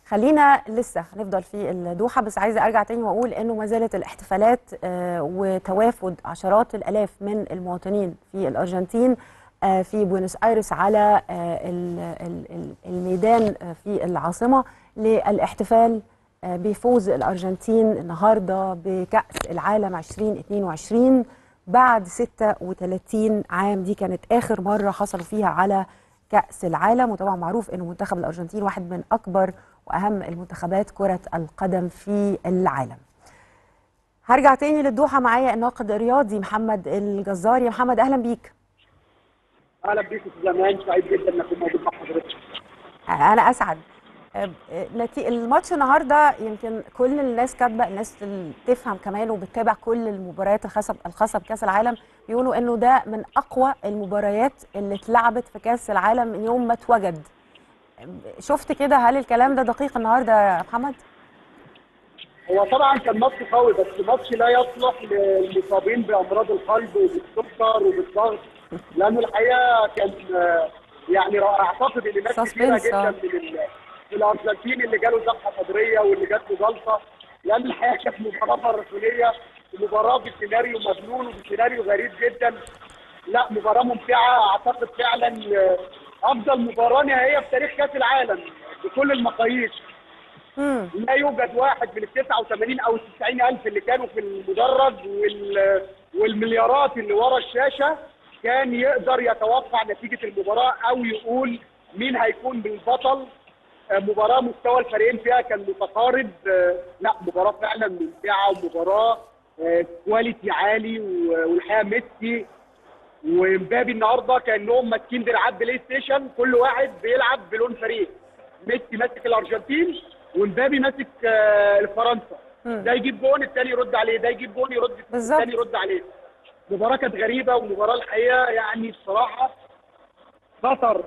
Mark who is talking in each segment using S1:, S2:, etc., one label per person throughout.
S1: خلينا لسه هنفضل في الدوحه بس عايزه ارجع تاني واقول انه ما زالت الاحتفالات آه، وتوافد عشرات الالاف من المواطنين في الارجنتين آه، في بوينس ايرس على آه، ال- ال- ال- الميدان آه، في العاصمه للاحتفال آه، بفوز الارجنتين النهارده بكاس العالم 2022 بعد 36 عام دي كانت اخر مره حصلوا فيها على كأس العالم وطبعا معروف انه منتخب الارجنتين واحد من اكبر واهم المنتخبات كرة القدم في العالم. هرجع تاني للدوحة معايا الناقد الرياضي محمد الجزار يا محمد اهلا بيك.
S2: اهلا بيك في زمان سعيد جدا ان اكون موجود مع حضرتك
S1: انا اسعد. أه، نتي- الماتش النهارده يمكن كل الناس كاتبه الناس اللي تفهم كمان وبتتابع كل المباريات الخاصه الخاصه بكاس العالم بيقولوا انه ده من اقوى المباريات اللي اتلعبت في كاس العالم من يوم ما اتوجد. شفت كده هل الكلام ده دقيق النهارده يا محمد؟
S2: هو طبعا كان ماتش قوي بس ماتش لا يصلح للمصابين بامراض القلب وبالسكر وبالضغط لانه الحقيقه كان آه، يعني رائع. اعتقد ان ناس كثيره
S1: Suspense، آه.
S2: جدا من ال- من الارجنتين اللي جاله ذبحه صدريه واللي جات له جلطه لان الحقيقه كانت مباراه ماراثونيه ومباراه بسيناريو مجنون وبسيناريو غريب جدا لا مباراه ممتعه اعتقد فعلا آه، افضل مباراه نهائيه في تاريخ كاس العالم بكل المقاييس
S1: امم
S2: لا يوجد واحد من ال 89 او ال 90 الف اللي كانوا في المدرج وال والمليارات اللي ورا الشاشه كان يقدر يتوقع نتيجه المباراه او يقول مين هيكون بالبطل آه، مباراه مستوى الفريقين فيها كان متقارب آه، لا مباراه فعلا ممتعه ومباراه آه، كواليتي عالي و- والحقيقه ميسي ومبابي النهارده كانهم ماسكين دراعات بلاي ستيشن كل واحد بيلعب بلون فريق ميسي ماسك الارجنتين ومبابي ماسك آه، فرنسا
S1: مم.
S2: ده يجيب جون الثاني يرد عليه ده يجيب جون يرد
S1: بالظبط.
S2: الثاني يرد عليه مباراه كانت غريبه ومباراه الحقيقه يعني بصراحه خطر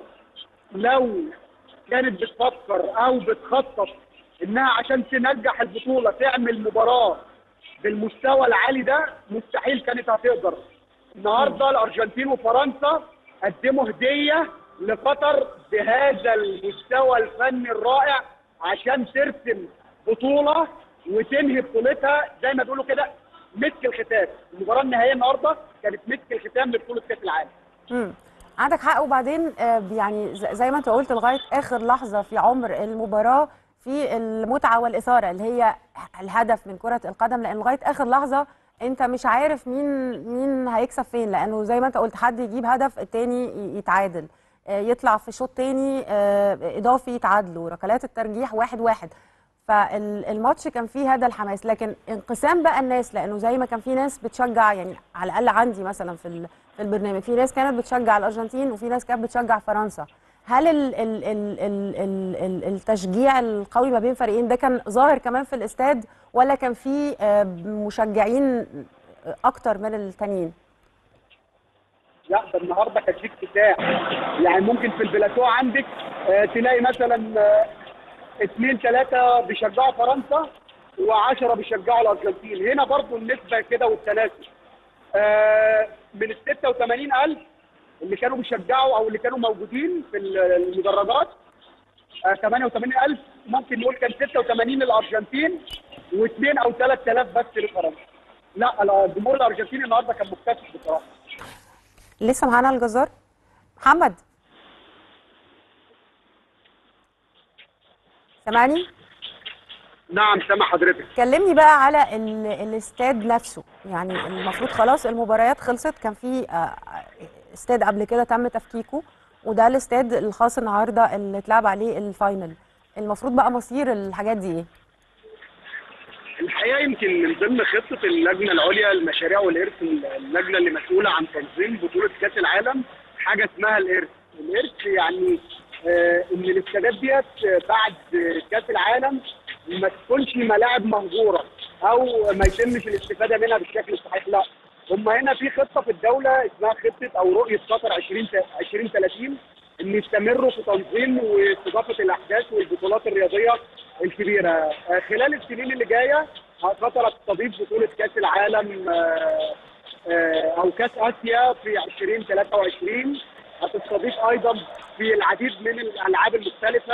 S2: لو كانت بتفكر او بتخطط انها عشان تنجح البطوله تعمل مباراه بالمستوى العالي ده مستحيل كانت هتقدر النهارده الارجنتين وفرنسا قدموا هديه لقطر بهذا المستوى الفني الرائع عشان ترسم بطوله وتنهي بطولتها زي ما بيقولوا كده مسك الختام المباراه النهائيه النهارده كانت مسك الختام لبطوله كاس العالم
S1: امم عندك حق وبعدين آه، يعني ز- زي ما انت قلت لغايه اخر لحظه في عمر المباراه في المتعه والاثاره اللي هي الهدف من كره القدم لان لغايه اخر لحظه انت مش عارف مين مين هيكسب فين لانه زي ما انت قلت حد يجيب هدف التاني ي- يتعادل آه، يطلع في شوط تاني آه، اضافي يتعادلوا ركلات الترجيح واحد واحد فالماتش كان فيه هذا الحماس لكن انقسام بقى الناس لانه زي ما كان في ناس بتشجع يعني على الاقل عندي مثلا في ال- في البرنامج في ناس كانت بتشجع الارجنتين وفي ناس كانت بتشجع فرنسا هل ال ال ال ال ال ال التشجيع القوي ما بين فريقين ده كان ظاهر كمان في الاستاد ولا كان في آه، مشجعين اكتر من التانيين
S2: لا ده النهارده كان في اكتساح يعني ممكن في البلاتو عندك آه، تلاقي مثلا آه، اثنين ثلاثه بيشجعوا فرنسا و10 بيشجعوا الارجنتين هنا برضو النسبه كده والتناسب آه، من ال 86000 اللي كانوا بيشجعوا او اللي كانوا موجودين في المدرجات آه، 88000 ممكن نقول كان 86 للارجنتين واثنين او 3000 بس لفرنسا لا الجمهور الارجنتيني النهارده كان مكتسح بصراحه
S1: لسه معانا الجزار محمد سامعني
S2: نعم سامع حضرتك
S1: كلمني بقى على ال- الاستاد نفسه يعني المفروض خلاص المباريات خلصت كان في آه، استاد قبل كده تم تفكيكه وده الاستاد الخاص النهارده اللي اتلعب عليه الفاينل المفروض بقى مصير الحاجات دي ايه
S2: الحقيقه يمكن من ضمن خطه اللجنه العليا للمشاريع والارث اللجنه اللي مسؤوله عن تنظيم بطوله كاس العالم حاجه اسمها الارث الارث يعني آه ان الاستادات ديت آه، بعد آه، كاس العالم ما تكونش ملاعب مهجوره او ما يتمش الاستفاده منها بالشكل الصحيح لا هم هنا في خطه في الدوله اسمها خطه او رؤيه قطر 20 2030 ان يستمروا في تنظيم واستضافه الاحداث والبطولات الرياضيه الكبيره آه، خلال السنين اللي جايه قطر تستضيف بطوله كاس العالم آه، آه، او كاس اسيا في 2023 هتستضيف ايضا في العديد من الالعاب المختلفه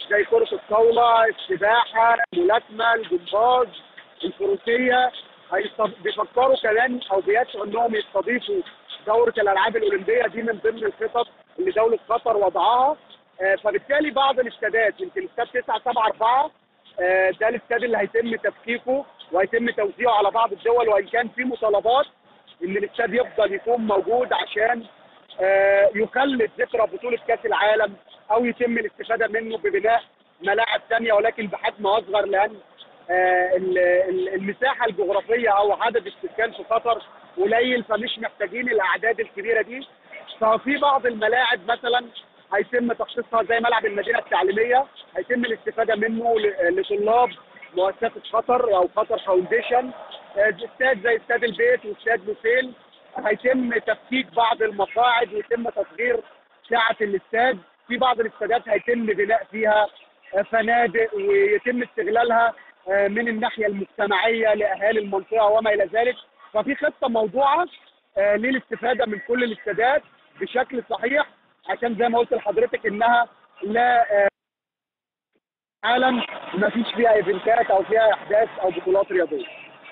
S2: زي كره الطاوله السباحه الملاكمه الجمباز الفروسيه هيستض- بيفكروا كمان او بيسعوا انهم يستضيفوا دوره الالعاب الاولمبيه دي من ضمن الخطط اللي دوله قطر وضعها آه، فبالتالي بعض الاستادات يمكن استاد 9 7 4 آه، ده الاستاد اللي هيتم تفكيكه وهيتم توزيعه على بعض الدول وان كان في مطالبات ان الاستاد يفضل يكون موجود عشان آه، يخلد ذكرى بطوله كاس العالم او يتم الاستفاده منه ببناء ملاعب ثانيه ولكن بحجم اصغر لان آه، ال- ال- المساحه الجغرافيه او عدد السكان في قطر قليل فمش محتاجين الاعداد الكبيره دي ففي بعض الملاعب مثلا هيتم تخصيصها زي ملعب المدينه التعليميه هيتم الاستفاده منه ل- لطلاب مؤسسه قطر او قطر فاونديشن آه، استاد زي استاد البيت واستاد لوسيل هيتم تفكيك بعض المقاعد ويتم تصغير سعه الاستاد في بعض الاستادات هيتم بناء فيها آه، فنادق ويتم استغلالها آه، من الناحيه المجتمعيه لاهالي المنطقه وما الى ذلك ففي خطه موضوعه آه، للاستفاده من كل الاستادات بشكل صحيح عشان زي ما قلت لحضرتك انها لا آه، عالم ما فيش فيها ايفنتات او فيها احداث او بطولات رياضيه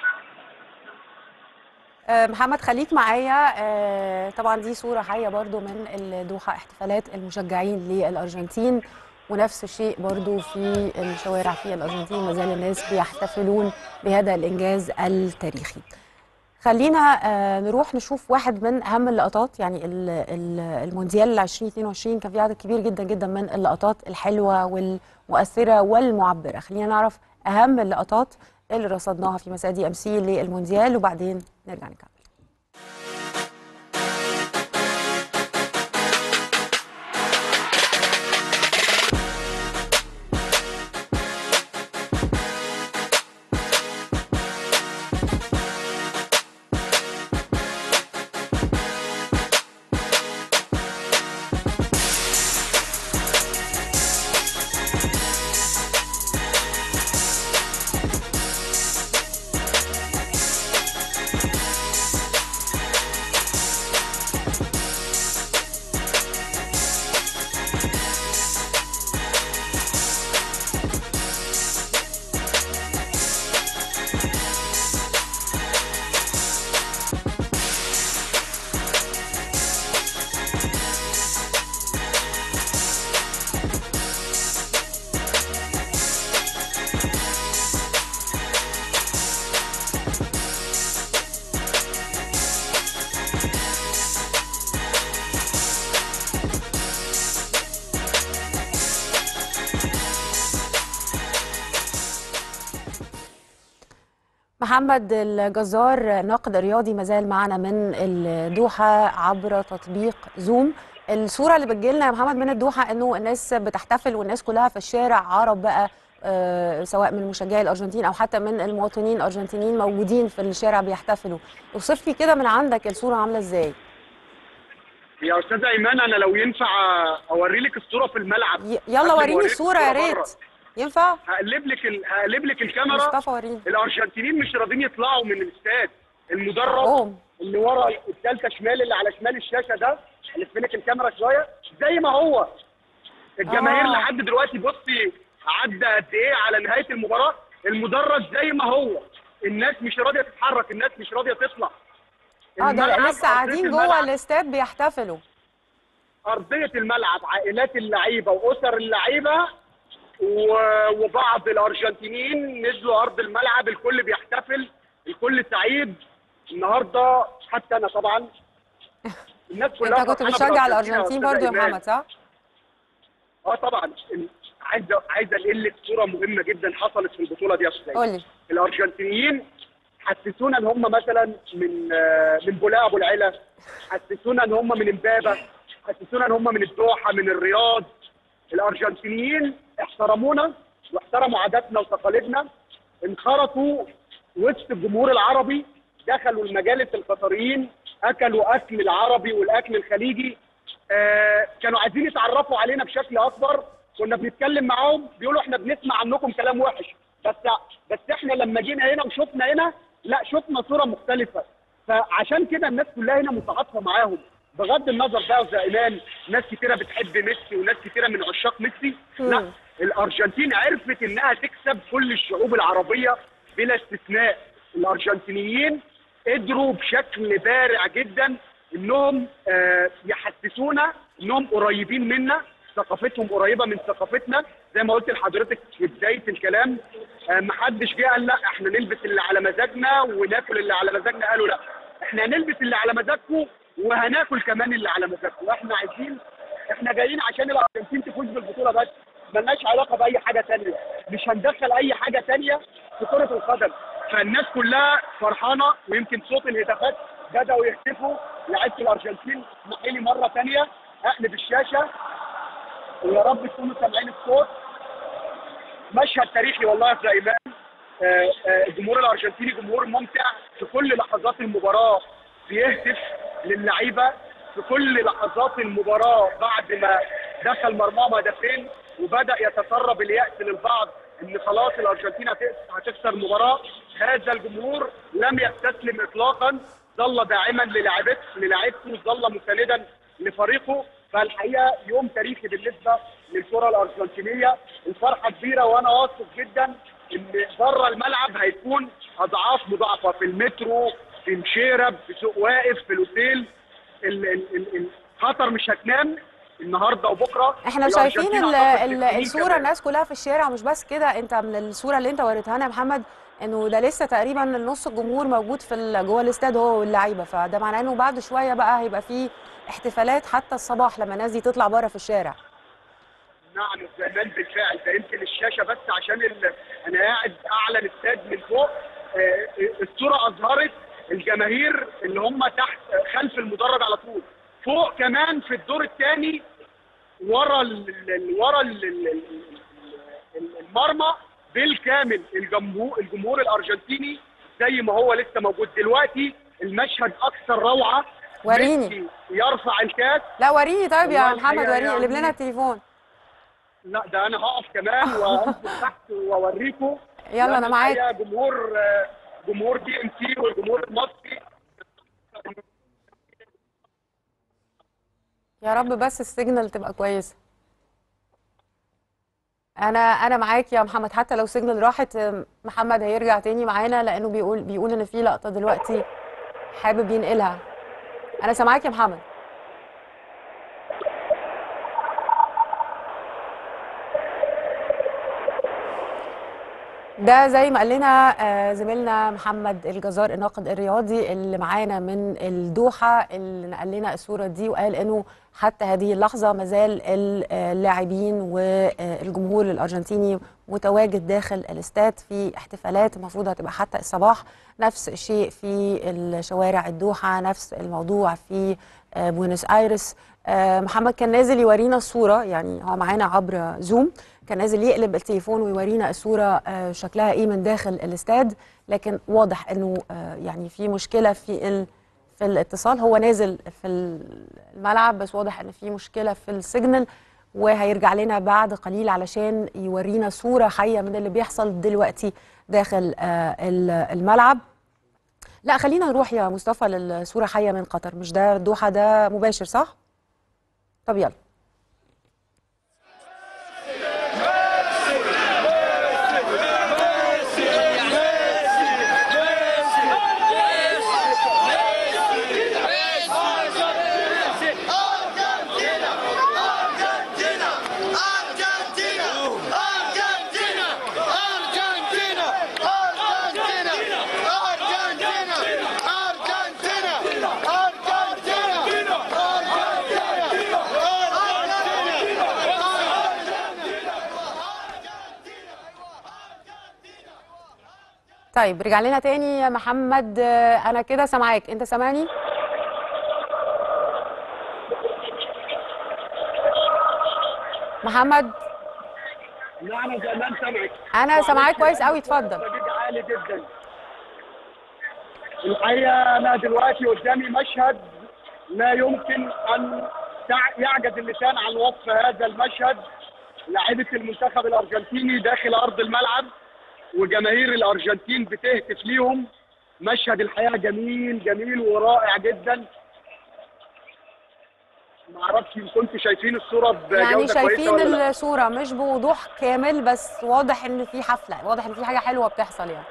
S1: آه، محمد خليك معايا آه، طبعا دي صورة حية برضو من الدوحة احتفالات المشجعين للأرجنتين ونفس الشيء برضو في الشوارع في الأرجنتين ما زال الناس بيحتفلون بهذا الإنجاز التاريخي خلينا آه، نروح نشوف واحد من أهم اللقطات يعني ال- ال- المونديال 2022 كان في عدد كبير جدا جدا من اللقطات الحلوة والمؤثرة والمعبرة خلينا نعرف أهم اللقطات اللي رصدناها في مساء دي ام سي للمونديال وبعدين نرجع نكمل محمد الجزار ناقد رياضي مازال معنا من الدوحة عبر تطبيق زوم الصورة اللي بتجيلنا يا محمد من الدوحة انه الناس بتحتفل والناس كلها في الشارع عرب بقى آه، سواء من مشجعي الارجنتين او حتى من المواطنين الارجنتينيين موجودين في الشارع بيحتفلوا اوصف لي كده من عندك الصورة عاملة ازاي
S2: يا استاذ ايمان انا لو ينفع اوري لك الصوره في الملعب
S1: ي-
S2: قبل
S1: يلا
S2: ما
S1: وريني
S2: أوريك
S1: الصورة يا
S2: بره.
S1: ريت ينفع
S2: هقلب لك ال... هقلب لك الكاميرا
S1: مصطفى وريني
S2: الارجنتينيين مش راضيين يطلعوا من الاستاد المدرب
S1: حقهم.
S2: اللي ورا الثالثه شمال اللي على شمال الشاشه ده الف لك الكاميرا شويه زي ما هو الجماهير
S1: آه.
S2: لحد دلوقتي بصي عدى قد ايه على نهايه المباراه المدرج زي ما هو الناس مش راضيه تتحرك الناس مش راضيه تطلع
S1: اه ده
S2: الملعب،
S1: لسه
S2: أرضية
S1: قاعدين جوه
S2: الملعب-
S1: الاستاد بيحتفلوا
S2: ارضيه الملعب عائلات اللعيبه واسر اللعيبه و- وبعض الارجنتينيين نزلوا ارض الملعب الكل بيحتفل الكل سعيد النهارده حتى انا طبعا الناس كلها
S1: انت كنت
S2: فرحانة
S1: بتشجع
S2: بالأرجنتين
S1: الارجنتين
S2: أستاذ
S1: برضو يا
S2: إيمان.
S1: محمد صح؟
S2: اه طبعا ال- عايز عايز انقل لك صوره مهمه جدا حصلت في البطوله دي يا استاذ
S1: قول لي
S2: الارجنتينيين حسسونا ان هم مثلا من آه، من بولاق ابو العلا حسسونا ان هم من امبابه حسسونا ان هم من الدوحه من الرياض الارجنتينيين احترمونا واحترموا عاداتنا وتقاليدنا انخرطوا وسط الجمهور العربي دخلوا المجالس القطريين اكلوا اكل العربي والاكل الخليجي آه كانوا عايزين يتعرفوا علينا بشكل اكبر كنا بنتكلم معاهم بيقولوا احنا بنسمع عنكم كلام وحش بس بس احنا لما جينا هنا وشفنا هنا لا شفنا صوره مختلفه فعشان كده الناس كلها هنا متعاطفه معاهم بغض النظر بقى يا ايمان ناس كتيره بتحب ميسي وناس كتيره من عشاق ميسي لا الارجنتين عرفت انها تكسب كل الشعوب العربيه بلا استثناء الارجنتينيين قدروا بشكل بارع جدا انهم آه، يحسسونا انهم قريبين منا ثقافتهم قريبه من ثقافتنا زي ما قلت لحضرتك في بدايه الكلام آه، محدش جه قال لا احنا نلبس اللي على مزاجنا وناكل اللي على مزاجنا قالوا لا احنا هنلبس اللي على مزاجكم وهناكل كمان اللي على مزاجكم احنا عايزين احنا جايين عشان الارجنتين تفوز بالبطوله بس ملناش علاقه باي حاجه تانية مش هندخل اي حاجه تانية في كره القدم فالناس كلها فرحانه ويمكن صوت الهتافات بداوا يهتفوا لعيبه الارجنتين اسمحي لي مره تانية اقلب الشاشه ويا رب تكونوا سامعين الصوت مشهد تاريخي والله يا ايمان آه، آه، الجمهور الارجنتيني جمهور ممتع في كل لحظات المباراه بيهتف للعيبه في كل لحظات المباراه بعد ما دخل مرماهم هدفين وبدا يتسرب الياس للبعض ان خلاص الارجنتين هت- هتخسر المباراه هذا الجمهور لم يستسلم اطلاقا ظل داعما للاعبته للاعبته ظل مساندا لفريقه فالحقيقه يوم تاريخي بالنسبه للكره الارجنتينيه الفرحه كبيره وانا واثق جدا ان بره الملعب هيكون اضعاف مضاعفه في المترو في مشيرب في سوق واقف في الاوتيل ال- ال- ال- القطر مش هتنام النهارده وبكره
S1: احنا شايفين
S2: الأرجنتين
S1: ال-
S2: أعتقد
S1: ال-
S2: تكتيكيا
S1: الصوره
S2: كمان.
S1: الناس كلها في الشارع مش بس كده انت من الصوره اللي انت وريتها لنا يا محمد انه ده لسه تقريبا نص الجمهور موجود في ال- جوه الاستاد هو واللعيبه فده معناه انه بعد شويه بقى هيبقى في احتفالات حتى الصباح لما الناس دي تطلع بره في الشارع
S2: نعم زمان بالفعل ده يمكن الشاشه بس عشان ال... انا قاعد اعلى الاستاد من فوق آه، الصوره اظهرت الجماهير اللي هم تحت خلف المدرج على طول فوق كمان في الدور الثاني ورا ال... ال- ورا ال... ال- ال- ال- المرمى بالكامل الجمهور الجمهور الارجنتيني زي ما هو لسه موجود دلوقتي المشهد اكثر روعه
S1: وريني.
S2: ميسي يرفع الكاس
S1: لا وريني طيب يا
S2: والله
S1: محمد
S2: الحقيقة
S1: وريني قلب
S2: يعني-
S1: لنا التليفون
S2: لا ده انا هقف كمان وانزل تحت واوريكم
S1: يلا انا
S2: لأن
S1: معاك
S2: الحقيقة جمهور آه، جمهور دي ام سي والجمهور المصري
S1: يا رب بس السيجنال تبقى كويسه انا انا معاك يا محمد حتى لو سيجنال راحت ام، محمد هيرجع تاني معانا لانه بيقول بيقول ان في لقطه دلوقتي حابب ينقلها انا سامعاك يا محمد ده زي ما قال لنا آه، زميلنا محمد الجزار الناقد الرياضي اللي معانا من الدوحه اللي نقل لنا الصوره دي وقال انه حتى هذه اللحظه مازال اللاعبين والجمهور الارجنتيني متواجد داخل الاستاد في احتفالات المفروض هتبقى حتى الصباح نفس الشيء في الشوارع الدوحه نفس الموضوع في آه، بوينس ايرس آه، محمد كان نازل يورينا الصوره يعني هو معانا عبر زوم كان نازل يقلب التليفون ويورينا الصوره آه، شكلها ايه من داخل الاستاد لكن واضح انه آه، يعني في مشكله في ال في الاتصال هو نازل في الملعب بس واضح ان في مشكله في السيجنال وهيرجع لنا بعد قليل علشان يورينا صوره حيه من اللي بيحصل دلوقتي داخل آه، ال- الملعب لا خلينا نروح يا مصطفى للصوره حيه من قطر مش ده الدوحه ده مباشر صح طب يلا
S3: Argentina! Argentina! Argentina! Argentina! Argentina! Argentina! Argentina! Argentina!
S1: طيب رجع لنا تاني يا محمد آه، انا كده سامعاك انت سامعني محمد
S2: لا انا زمان سامعك
S1: انا سامعاك كويس قوي اتفضل
S2: ضجيج عالي جدا الحقيقه انا دلوقتي قدامي مشهد لا يمكن ان تع- يعجز اللسان عن وصف هذا المشهد لاعيبه المنتخب الارجنتيني داخل ارض الملعب وجماهير الارجنتين بتهتف ليهم مشهد الحقيقه جميل جميل ورائع جدا ما اعرفش ان كنتوا شايفين الصوره بجوده
S1: يعني
S2: كويسه
S1: شايفين
S2: ولا لا
S1: الصوره مش بوضوح كامل بس واضح ان في حفله واضح ان في حاجه حلوه بتحصل يعني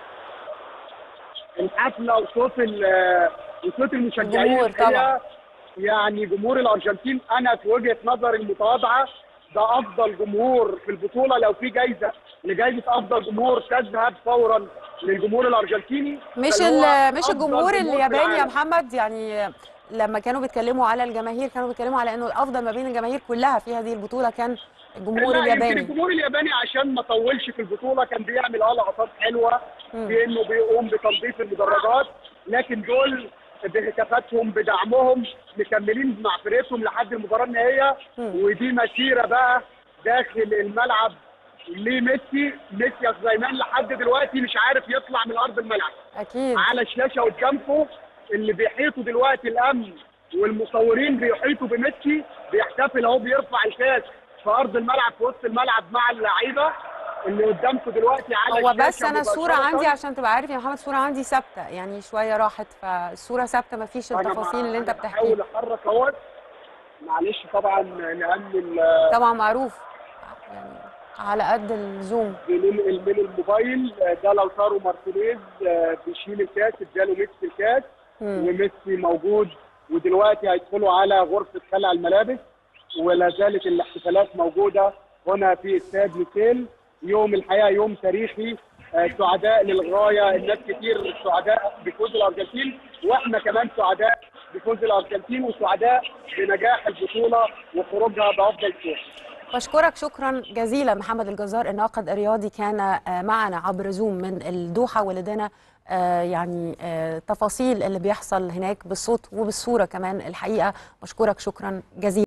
S2: الحفله وصوت ال- وصوت المشجعين
S1: الجمهور
S2: الحقيقة
S1: طبعا.
S2: يعني جمهور الارجنتين انا في وجهه نظري المتواضعه ده افضل جمهور في البطوله لو في جايزه لجائزه افضل جمهور تذهب فورا للجمهور الارجنتيني
S1: مش
S2: بل هو
S1: ال- مش
S2: أفضل
S1: الجمهور
S2: في
S1: الياباني يا
S2: العالم.
S1: محمد يعني لما كانوا بيتكلموا على الجماهير كانوا بيتكلموا على انه الافضل ما بين الجماهير كلها في هذه البطوله كان الجمهور
S2: لا، يمكن
S1: الياباني
S2: الجمهور الياباني عشان ما طولش في البطوله كان بيعمل اه لقطات حلوه
S1: مم.
S2: في انه بيقوم بتنظيف المدرجات لكن دول بهتافاتهم بدعمهم مكملين مع فرقتهم لحد المباراه النهائيه
S1: مم.
S2: ودي مسيره بقى داخل الملعب لميسي ميسي يا سليمان لحد دلوقتي مش عارف يطلع من ارض الملعب
S1: اكيد
S2: على الشاشه قدامكم اللي بيحيطوا دلوقتي الامن والمصورين بيحيطوا بميسي بيحتفل اهو بيرفع الكاس في ارض الملعب في وسط الملعب مع اللعيبه اللي قدامكم دلوقتي على
S1: هو
S2: الشاشه
S1: بس انا الصوره
S2: مباشرة.
S1: عندي عشان تبقى عارف يا محمد الصوره عندي ثابته يعني شويه راحت فالصوره ثابته ما فيش
S2: أنا
S1: التفاصيل
S2: مع-
S1: اللي انت
S2: أنا
S1: بتحكيها
S2: بحاول احرك اهوت معلش طبعا لان ال-
S1: طبعا معروف يعني على قد الزوم
S2: بننقل من الموبايل ده لوتارو مارتينيز آه، بيشيل الكاس اداله ميسي الكاس
S1: مم.
S2: وميسي موجود ودلوقتي هيدخلوا على غرفه خلع الملابس ولا زالت الاحتفالات موجوده هنا في استاد ميسيل يوم الحقيقه يوم تاريخي آه، سعداء للغايه الناس كتير سعداء بفوز الارجنتين واحنا كمان سعداء بفوز الارجنتين وسعداء بنجاح البطوله وخروجها بافضل صوره
S1: بشكرك شكرا جزيلا محمد الجزار الناقد الرياضي كان آه، معنا عبر زوم من الدوحه ولدينا آه، يعني آه، تفاصيل اللي بيحصل هناك بالصوت وبالصوره كمان الحقيقه بشكرك شكرا جزيلا